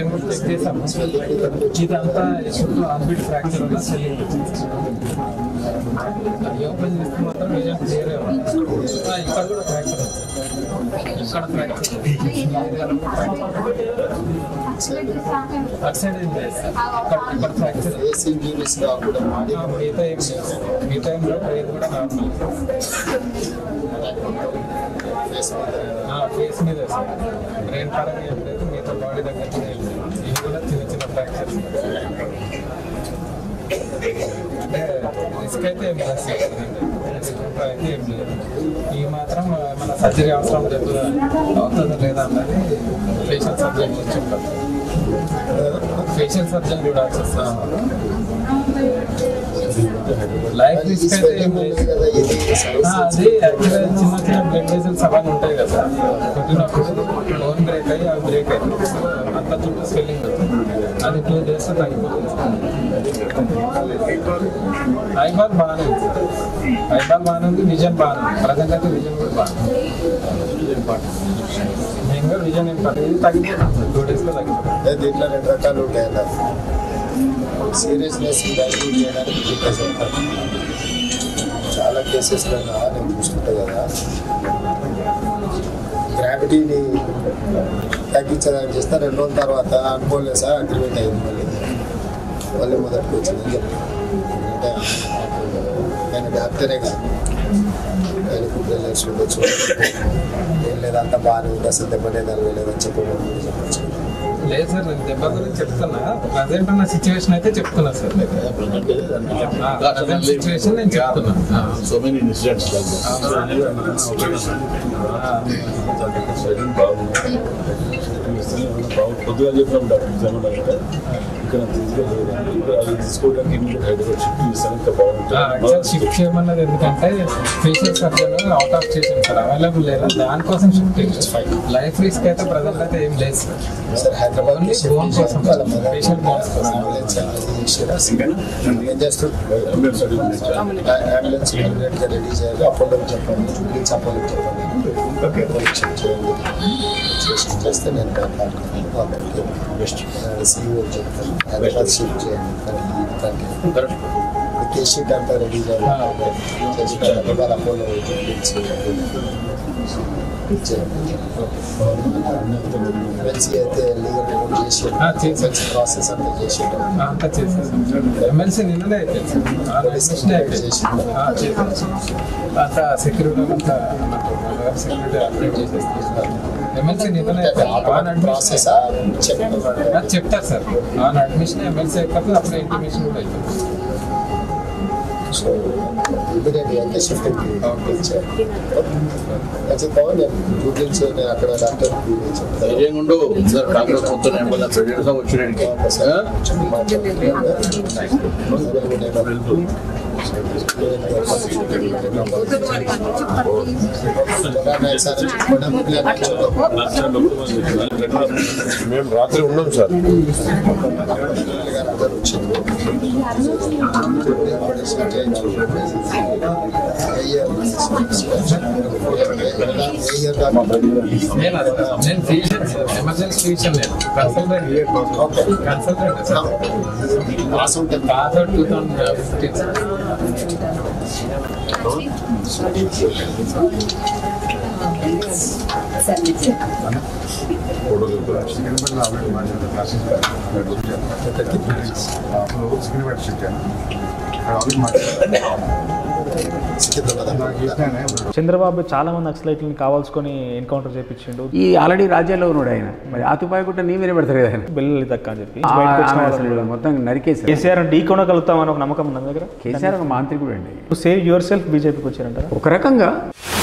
మేము కూడా చెక్ చేసాము ఇదంతా చుట్టూ అన్బిట్ ఫ్రాక్చర్ వల్ల సెల్లింగ్ ఓపెన్ చేస్తే మాత్రం విజన్ క్లియర్ ఇక్కడ కూడా ఫ్రాక్చర్ ఇక్కడ ఫ్రాక్చర్ అటు సైడ్ ఏం లేదు సార్ ఇక్కడ ఇక్కడ ఫ్రాక్చర్ ఏసీ యూనిస్ కాకుండా మాడి మిగతా ఏం లేదు మిగతా ఏం లేదు ఇది కూడా నార్మల్ ఫేస్ మీద ఫేస్ మీద సార్ బ్రెయిన్ పరంగా ఏం లేదు మిగతా బాడీ దగ్గర కూడా ఏం లేదు ఇవి కూడా చిన్న చిన్న ఫ్రాక్చర్స్ అంటే రిస్క్ అయితే ఏం లేదు సార్ రిస్క్ అయితే ఏం లేదు ఈ మాత్రం మన సర్జరీ అవసరం లేదు అవుతుందా లేదా అన్నది ఫేషియల్ సర్జన్ గురించి చెప్తారు ఫేషియల్ సర్జన్ చూడాల్సి వస్తుంది లైఫ్ రిస్క్ అయితే ఏం లేదు కదా ఇది ఆ, అది యాక్చువల్గా చిన్న చిన్న బ్లడ్ వెజల్స్ అవన్నీ ఉంటాయి కదా కొట్టినప్పుడు లోన్ బ్రేక్ అయ్యి అవి బ్రేక్ అయ్యి సో అంత చుట్టూ స్వెల్లింగ్ అది టూ డేస్ తగ్గిపోతుంది ఐబాల్ బాగానే ఉంది ఐబాల్ బాగానే ఉంది విజన్ బాగానే ఉంది ప్రజెంట్ అయితే విజన్ కూడా బాగానే మెయిన్గా విజన్ ఏం పర్లేదు తగ్గిపోతుంది టూ డేస్లో తగ్గిపోతుంది అదే దీంట్లో రెండు రకాలు ఉంటాయి అన్న సీరియస్నెస్ డైలీ చేయడానికి ఫిట్నెస్ ఉంటారు చాలా కేసెస్లో నేను చూస్తుంటా కదా గ్రావిటీని తగ్గించడానికి చేస్తే రెండు రోజుల తర్వాత అనుకోలేదు సార్ అగ్రిమెంట్ అయింది మళ్ళీ మళ్ళీ మొదటికి వచ్చిందని చెప్తాను అంటే ఆయన డాక్టరే కాదు ఆయన ఇప్పుడు వెళ్ళేసి ఉండొచ్చు ఏం లేదు అంత బాగానే ఉంది అసలు దెబ్బలేదు అలవలేదని చెప్పడం చెప్పచ్చు లేదు సార్ నేను దెబ్బ గురించి చెప్తున్నా ప్రజెంట్ ఉన్న సిచ్యువేషన్ అయితే చెప్తున్నా సార్ ప్రజెంట్ సిచ్యువేషన్ నేను చెప్తున్నా ఆ. సో మెనీ ఇన్సిడెంట్స్ లైక్ పొద్దుగా చెప్పినాం డాక్టర్ ఏమన్నారంటే ఇక్కడ తీసుకెళ్ళి ఇక్కడ అది తీసుకోవడానికి ఇమీడియట్ హైదరాబాద్ షిఫ్ట్ చేస్తాను ఇంకా యాక్చువల్ షిఫ్ట్ చేయమన్నది ఎందుకంటే ఫేషియల్ సర్జన్ అవుట్ ఆఫ్ చేసాం సార్ అవైలబుల్ లేదా దానికోసం షిఫ్ట్ చేసాం లైఫ్ రిస్క్ అయితే ప్రజెంట్ అయితే ఏం లేదు sir sir Hyderabad only bone కోసం ఫేషియల్ బోన్స్ కోసం జస్ట్ అంబులెన్స్ అడిగి అంబులెన్స్ ఇమీడియట్ గా రెడీ చేయాలి అపోలో చెప్పండి ప్లీజ్ అపోలో చెప్పండి అపోలో చెక్ చేయండి చేసి చేస్తే నేను మాట్లాడుతున్నాను వాళ్ళకి బెస్ట్ సీఈఓ చెప్తాను హైదరాబాద్ షిఫ్ట్ చేయండి కరెక్ట్ కేస్ షీట్ అంతా రెడీ చేయాలి చేసి పెట్టాలి వాళ్ళ అపోలో ఎమ్మెల్సీ అయితే లీగల్ రిమూవ్ చేసి ఆ, చేసి. ప్రాసెస్ అంతా చేసి ఆ, అంతా చేసేసాం ఎమ్మెల్సీ నిన్ననే అయిపోయింది సార్ ఆ రిజిస్ట్రేషన్ అయిపోయింది ఆ, చేసేసాం. అంతా సెక్యూరిటీ అంతా సెక్యూరిటీ అప్డేట్ చేసేస్తాం ఎమ్మెల్సీ నిన్ననే అయిపోయింది ఆన్ అడ్మిషన్ ప్రాసెస్ చెప్పండి అది చెప్తారు సార్ ఆన్ అడ్మిషన్ ఎమ్మెల్సీ అయిపోతుంది అప్పుడు ఇంటిమేషన్ కూడా అయిపోతుంది సో ఇమీడియట్ అయితే షిఫ్ట్ ఖచ్చితంగా నేను డూప్లింగ్స్ అక్కడ డాక్టర్ చెప్తాను ధైర్యంగా ఉండు సార్ కాంగ్రెస్ మొత్తం అంబులెన్స్ రెడీగా వచ్చేయడానికి మేము రాత్రి ఉన్నాం సార్ నేను అది నేను ఫీజన్ ఎమర్జెన్సీ ఫీజన్ నేను consultant consultant sir password two thousand fifteen sir Chandrababu చాలా మంది నక్సలైట్లను కావాల్సుకొని ఎన్కౌంటర్ చేయించిండు ఈ ఆల్రెడీ రాజ్యాల్లో ఉన్నాడు ఆయన మరి ఆతుపాయకుంటే నీ మీరే పెడతారు కదా ఆయన బెల్లి తక్క అని చెప్పి ఆ, బయటకు వచ్చిన ఆమె వాళ్ళని అసలు మొత్తం నరికేసారు కేసీఆర్ ఢీ కొనగలుగుతామని ఒక నమ్మకం ఉన్న దగ్గర కేసీఆర్ ఒక మాంత్రికుడు అండి సేవ్ యువర్ సెల్ఫ్ బీజేపీకి వచ్చారంటారా ఒక రకంగా